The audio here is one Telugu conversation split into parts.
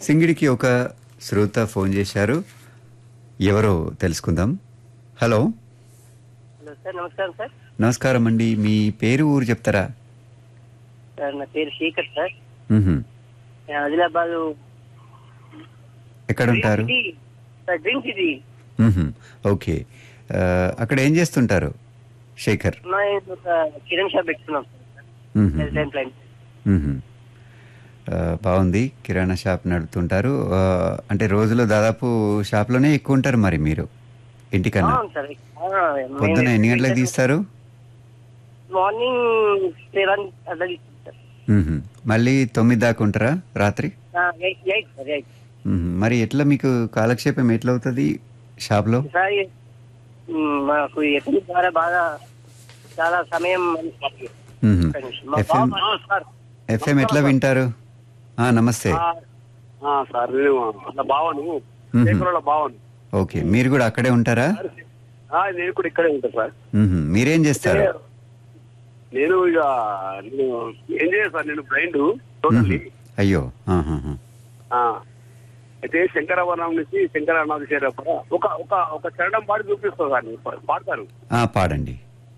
సింగిడికి ఒక శ్రోత ఫోన్ చేశారు ఎవరో తెలుసుకుందాం హలో హలో సార్ నమస్కారం సార్ నమస్కారం అండి మీ పేరు ఊరు చెప్తారా సార్ నా పేరు శేఖర్ సార్ మ్హూ. నేను ఆదిలాబాద్ ఎక్కడ ఉంటారు సార్ డ్రింక్ ఇది మ్హూ. ఓకే ఆ, అక్కడ ఏం చేస్తుంటారు శేఖర్ మా ఒక కిరణ్ షాప్ పెట్టుకున్నాం సార్ మ్హూ. హెల్త్ లైన్ ప్లాన్ మ్హూ. ఆ, బాగుంది కిరాణా షాప్ నడుపుతుంటారు ఆ, అంటే రోజులో దాదాపు షాప్లోనే ఎక్కువ ఉంటారు మరి మీరు ఇంటికన్నా అవును సార్ పొద్దున ఎన్ని గంటలకు తీస్తారు మార్నింగ్ సెవెన్ అట్లా తీస్తాం సార్ మ్హూ. మళ్ళీ తొమ్మిది దాకా ఉంటారా రాత్రి ఎయిట్ ఎయిట్ సార్ ఎయిట్ మ్మ్. మరి ఎట్లా మీకు కాలక్షేపం ఎట్లా అవుతుంది షాప్లో సార్ మ్, మాకు ఎప్పుడు ద్వారా బాగా చాలా సమయం మనకి మ్మ్. ఒక్క నిమిషం. మా FM బావ- సార్ ఎఫ్ఎం ఎట్లా వింటారు ఆ, నమస్తే ఆ, సార్ నేను అట్లా బావను మ్మ్. శేఖరుల బావను ఓకే మీరు కూడా అక్కడే ఉంటారా ఆ, నేను కూడా ఇక్కడే ఉంటా సార్ మ్మ్. మీరేం చేస్తారు నేను ఇక నేను ఏం చేయను సార్ నేను బ్లైండ్ టోటల్లీ మ్మ్. అయ్యో ఆహాహా. ఆ. అయితే శంకరవరం నుంచి శంకర నాగేశ్వర ఒక ఒక ఒక చరణం పాడి చూపిస్తా సార్ నేను పా- పాడతాను ఆ, పాడండి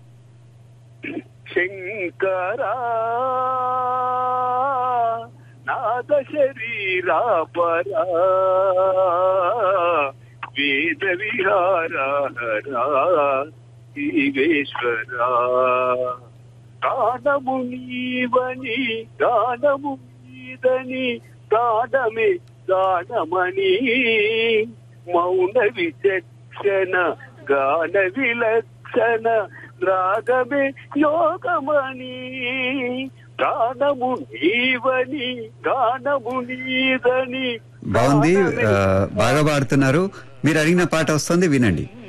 శంకరా నాద శరీరా పరా వేద విహారా జీవేశ్వరా గానము నీవని గానము నీదని గానమే గానమని మౌన విచక్షణ గాన విలక్షణ రాగమే యోగమని గానము నీవని గానము నీదని బాగుంది గానమే ఆ, బాగా పాడుతున్నారు మీరు అడిగిన పాట వస్తుంది వినండి